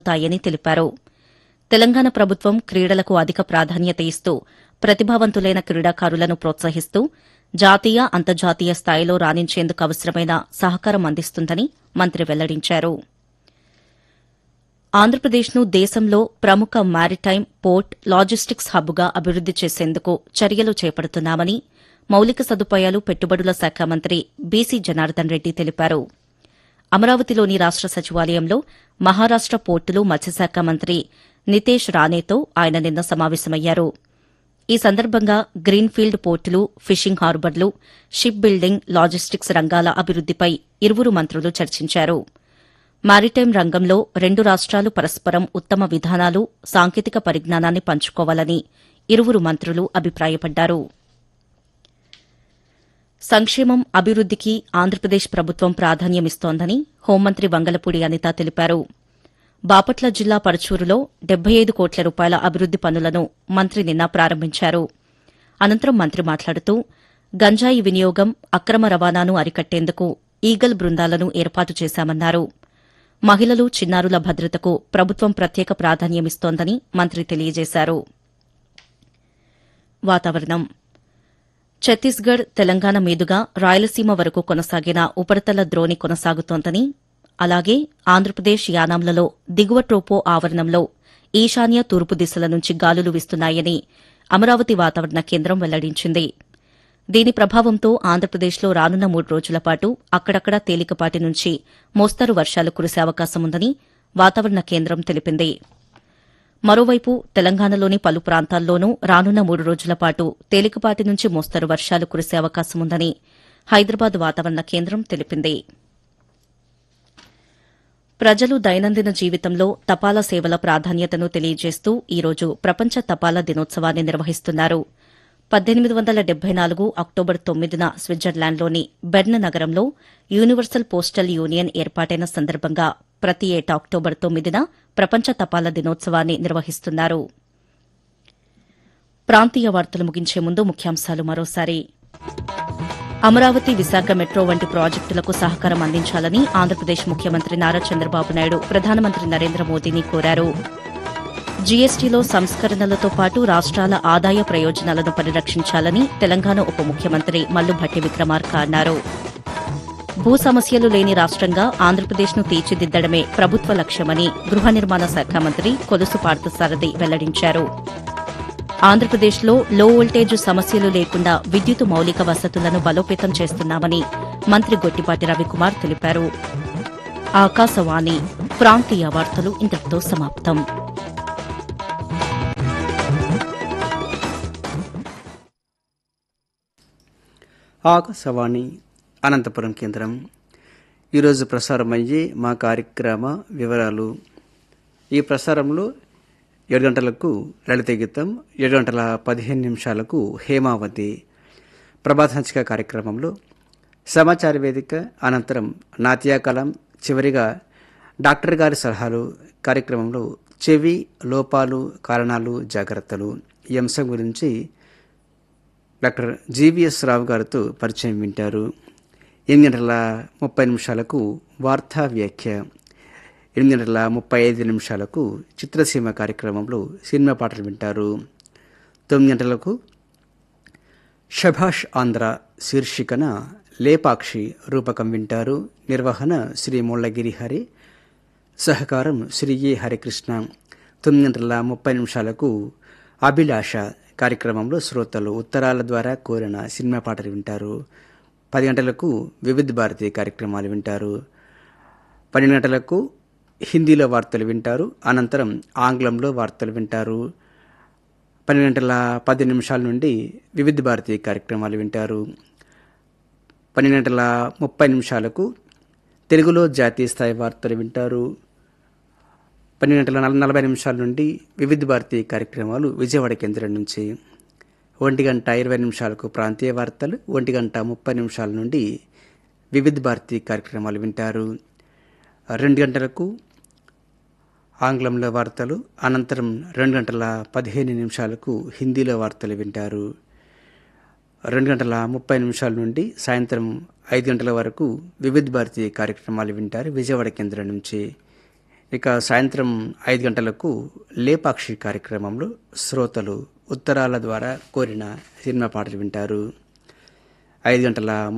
తాయని తెలిపారు తెలంగాణ ప్రభుత్వం క్రీడలకు అధిక ప్రాధాన్యత ఇస్తూ ప్రతిభావంతులైన క్రీడాకారులను ప్రోత్సహిస్తూ జాతీయ అంతర్జాతీయ స్థాయిలో రాణించేందుకు అవసరమైన సహకారం అందిస్తుందని మంత్రి వెల్లడించారు ఆంధ్రప్రదేశ్ను దేశంలో ప్రముఖ మారిటైమ్ పోర్ట్ లాజిస్టిక్స్ హబ్గా అభివృద్ది చేసేందుకు చర్యలు చేపడుతున్నామని మౌలిక సదుపాయాలు పెట్టుబడుల శాఖ మంత్రి బీసీ జనార్దన్ రెడ్డి తెలిపారు అమరావతిలోని రాష్ట సచివాలయంలో మహారాష్ట పోర్టులు మత్స్యశాఖ మంత్రి నితేష్ రానేతో ఆయన నిన్న సమావేశమయ్యారు ఈ సందర్భంగా గ్రీన్ఫీల్డ్ పోర్టులు ఫిషింగ్ హార్బర్లు షిప్ బిల్డింగ్ లాజిస్టిక్స్ రంగాల అభివృద్దిపై ఇరువురు మంత్రులు చర్చించారు మారిటైమ్ రంగంలో రెండు రాష్ట్రాలు పరస్పరం ఉత్తమ విధానాలు సాంకేతిక పరిజ్ఞానాన్ని పంచుకోవాలని ఇరువురు మంత్రులు అభిప్రాయపడ్డారు సంక్షేమం అభివృద్దికి ఆంధ్రప్రదేశ్ ప్రభుత్వం ప్రాధాన్యమిస్తోందని హోంమంత్రి వంగలపూడి అనిత తెలిపారు బాపట్ల జిల్లా పరచూరులో డెబ్బై ఐదు కోట్ల రూపాయల అభివృద్ది పనులను మంత్రి నిన్న ప్రారంభించారు అనంతరం మంత్రి మాట్లాడుతూ గంజాయి వినియోగం అక్రమ రవాణాను అరికట్టేందుకు ఈగల్ బృందాలను ఏర్పాటు చేశామన్నారు మహిళలు చిన్నారుల భద్రతకు ప్రభుత్వం ప్రత్యేక ప్రాధాన్యమిస్తోందని మంత్రి తెలియజేశారు వాతావరణం ఛత్తీస్గఢ్ తెలంగాణ మీదుగా రాయలసీమ వరకు కొనసాగిన ఉపరితల ద్రోణి కొనసాగుతోందని అలాగే ఆంధ్రప్రదేశ్ యానాంలలో దిగువ ట్రోపో ఆవరణంలో ఈశాన్య తూర్పు దిశల నుంచి గాలులు వీస్తున్నాయని అమరావతి వాతావరణ కేంద్రం వెల్లడించింది దీని ప్రభావంతో ఆంధ్రప్రదేశ్లో రానున్న మూడు రోజుల పాటు అక్కడక్కడా తేలికపాటి నుంచి మోస్తరు వర్షాలు కురిసే అవకాశం ఉందని వాతావరణ కేంద్రం తెలిపింది మరోవైపు తెలంగాణలోని పలు ప్రాంతాల్లోనూ రానున్న మూడు రోజుల పాటు తేలికపాటి నుంచి మోస్తరు వర్షాలు కురిసే అవకాశం ఉందని హైదరాబాద్ వాతావరణ కేంద్రం తెలిపింది ప్రజలు దైనందిన జీవితంలో తపాలా సేవల ప్రాధాన్యతను తెలియజేస్తూ ఈరోజు ప్రపంచ తపాలా దినోత్సవాన్ని నిర్వహిస్తున్నారు పద్దెనిమిది వందల డెబ్బై నాలుగు అక్టోబర్ తొమ్మిదిన స్విట్జర్లాండ్లోని బెర్న్ నగరంలో యూనివర్సల్ పోస్టల్ యూనియన్ ఏర్పాటైన సందర్భంగా ప్రతి ఏటా అక్టోబర్ తొమ్మిదిన ప్రపంచ తపాలా దినోత్సవాన్ని నిర్వహిస్తున్నారు ప్రాంతీయ వార్తలు ముగించే ముందు ముఖ్యాంశాలు మరోసారి అమరావతి విశాఖ మెట్రో వంటి ప్రాజెక్టులకు సహకారం అందించాలని ఆంధ్రప్రదేశ్ ముఖ్యమంత్రి నారా చంద్రబాబు నాయుడు ప్రధానమంత్రి నరేంద్ర మోదీని కోరారు జీఎస్టీలో సంస్కరణలతో పాటు రాష్ట్రాల ఆదాయ ప్రయోజనాలను పరిరక్షించాలని తెలంగాణ ఉప ముఖ్యమంత్రి మల్లుభట్టి విక్రమార్క అన్నారు భూ సమస్యలు లేని రాష్ట్రంగా ఆంధ్రప్రదేశ్ను తీర్చిదిద్దడమే ప్రభుత్వ లక్ష్యమని గృహ నిర్మాణ శాఖ మంత్రి కొలుసు పార్థసారథి వెల్లడించారు ఆంధ్రప్రదేశ్లో లో వోల్టేజ్ సమస్యలు లేకుండా విద్యుత్ మౌలిక వసతులను బలోపేతం చేస్తున్నామని మంత్రి గొట్టిపాటి రవికుమార్ తెలిపారు ఆకాశవాణి ప్రాంతీయ వార్తలు ఇంతటితో సమాప్తం ఆకాశవాణి అనంతపురం కేంద్రం ఈరోజు ప్రసారమయ్యే మా కార్యక్రమ వివరాలు ఈ ప్రసారంలో ఏడు గంటలకు లలిత గీతం ఏడు గంటల పదిహేను నిమిషాలకు హేమావతి ప్రభాతంచిక కార్యక్రమంలో సమాచార వేదిక అనంతరం నాట్యాకలం చివరిగా డాక్టర్ గారి సలహాలు కార్యక్రమంలో చెవి లోపాలు కారణాలు జాగ్రత్తలు ఈ అంశం గురించి డాక్టర్ జీవీఎస్ రావు గారితో పరిచయం వింటారు ఎనిమిది గంటల ముప్పై నిమిషాలకు వార్తా వ్యాఖ్య ఎనిమిది గంటల ముప్పై ఐదు నిమిషాలకు చిత్రసీమ కార్యక్రమంలో సినిమా పాటలు వింటారు తొమ్మిది గంటలకు షభాష్ ఆంధ్ర శీర్షికన లేపాక్షి రూపకం వింటారు నిర్వహణ శ్రీ ముళ్ళగిరి హరి సహకారం శ్రీ ఏ హరికృష్ణ తొమ్మిది గంటల ముప్పై నిమిషాలకు అభిలాష కార్యక్రమంలో శ్రోతలు ఉత్తరాల ద్వారా కోరిన సినిమా పాటలు వింటారు పది గంటలకు వివిధ భారతి కార్యక్రమాలు వింటారు పన్నెండు గంటలకు హిందీలో వార్తలు వింటారు అనంతరం ఆంగ్లంలో వార్తలు వింటారు పన్నెండు గంటల పది నిమిషాల నుండి వివిధ భారతి కార్యక్రమాలు వింటారు పన్నెండు గంటల ముప్పై నిమిషాలకు తెలుగులో జాతీయ స్థాయి వార్తలు వింటారు పన్నెండు గంటల నల- నలభై నిమిషాల నుండి వివిధ భారతి కార్యక్రమాలు విజయవాడ కేంద్రం నుంచి ఒంటి గంట ఇరవై నిమిషాలకు ప్రాంతీయ వార్తలు ఒంటి గంట ముప్పై నిమిషాల నుండి వివిధ భారతి కార్యక్రమాలు వింటారు రెండు గంటలకు ఆంగ్లంలో వార్తలు అనంతరం రెండు గంటల పదిహేను నిమిషాలకు హిందీలో వార్తలు వింటారు రెండు గంటల ముప్పై నిమిషాల నుండి సాయంత్రం ఐదు గంటల వరకు వివిధ భారతి కార్యక్రమాలు వింటారు విజయవాడ కేంద్రం నుంచి ఇక సాయంత్రం ఐదు గంటలకు లేపాక్షి కార్యక్రమంలో శ్రోతలు ఉత్తరాల ద్వారా కోరిన సినిమా పాటలు వింటారు ఐదు గంటల